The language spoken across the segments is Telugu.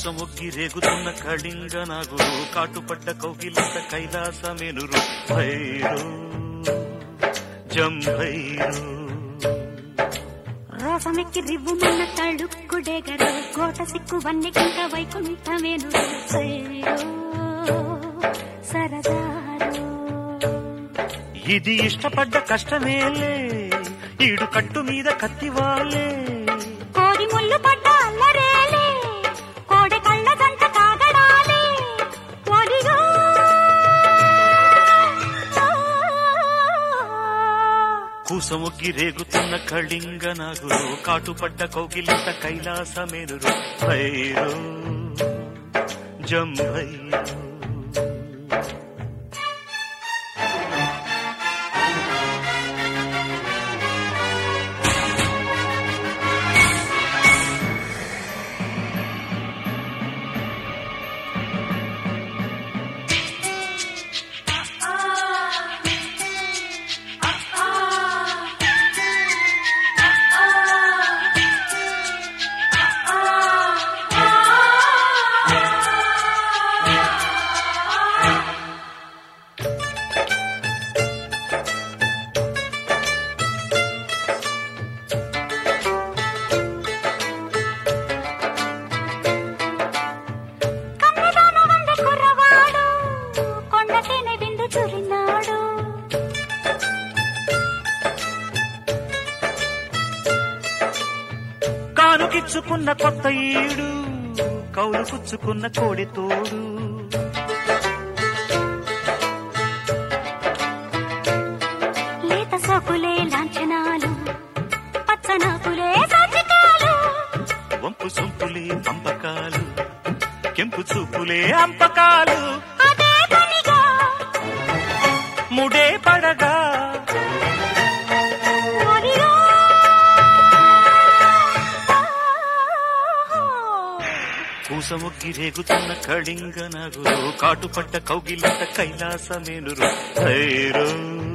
కూసమొగ్గి రేగుతున్న కళింగ నాగురు కాటుపడ్డ కౌగిలిత కైలాసమేనురు భైరు జంభైరు రోసమెక్కి రివ్వుమన్న తళుక్కుడేగరు కోట సిక్కు వన్నెకింక వైకుంఠమేను సైరో, సరదారో ఇది ఇష్టపడ్డ కష్టమేలే ఈడు కట్టు మీద కత్తివాలే కోడి ముళ్ళు పడ్డ అల్లరేలే కోడి కళ్ళ జంట కాగడాలే ఒడిగో కూసమొగ్గి రేగుతున్న కళింగ నాగురు కాటుపడ్డ కౌగిలిత కైలాసమేనురు భైరు జంభైరు కన్నదాన వంద కుర్రవాడు కొండకేనే విందు చురినాడు కానుకిచ్చుకున్న కొత్త ఈడు కౌలు పుచ్చుకున్న కోడి తోడు లేత సోకులే లాంఛనాలు పచ్చనాకులే సజ్జికాలు వంపు సొంపులే పంపకాలు కెంపు చూపులే అంపకాలు అదే పనిగా ముడే పడగా ఒడిలో కూసముగ్గి రేగుతున్న కళింగ నగురు కాటుపడ్డ కౌగిలిత కైలాసమేనురు భైరు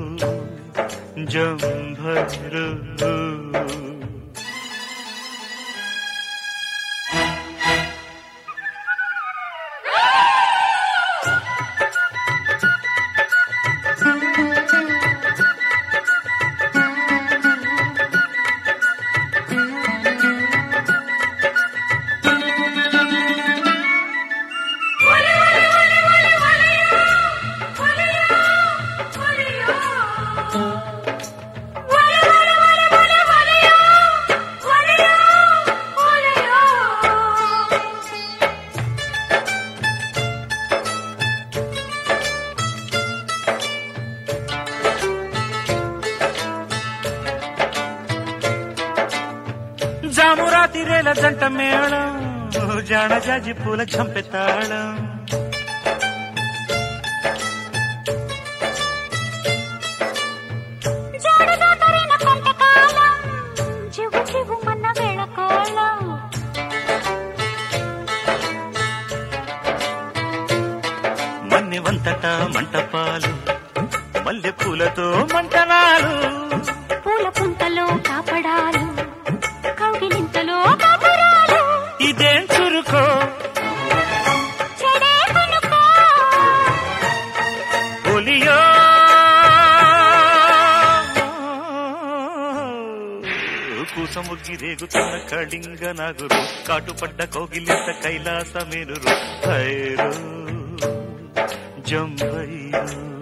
జంభైరు జామురాతిరేల జంట మేళం జాణ జాజి పూల చంపెతాళం జాడదాటరిన కొంటకాలం చివు చివు మన్న వేళకోళం మన్నె వంతట మంటపాలు మల్లె పూలతో మంటనాలు పూల పుంతలో కాపడాలు కౌగిలింతలో కాపురాలు ఇదేం చురుకో చెడే కొనుకో ఒలియో కూసముగ్గి రేగుతున్న కళింగ నాగురు కాటుపడ్డ కౌగిలిత కైలాసమేనురు భైరు జంభైరు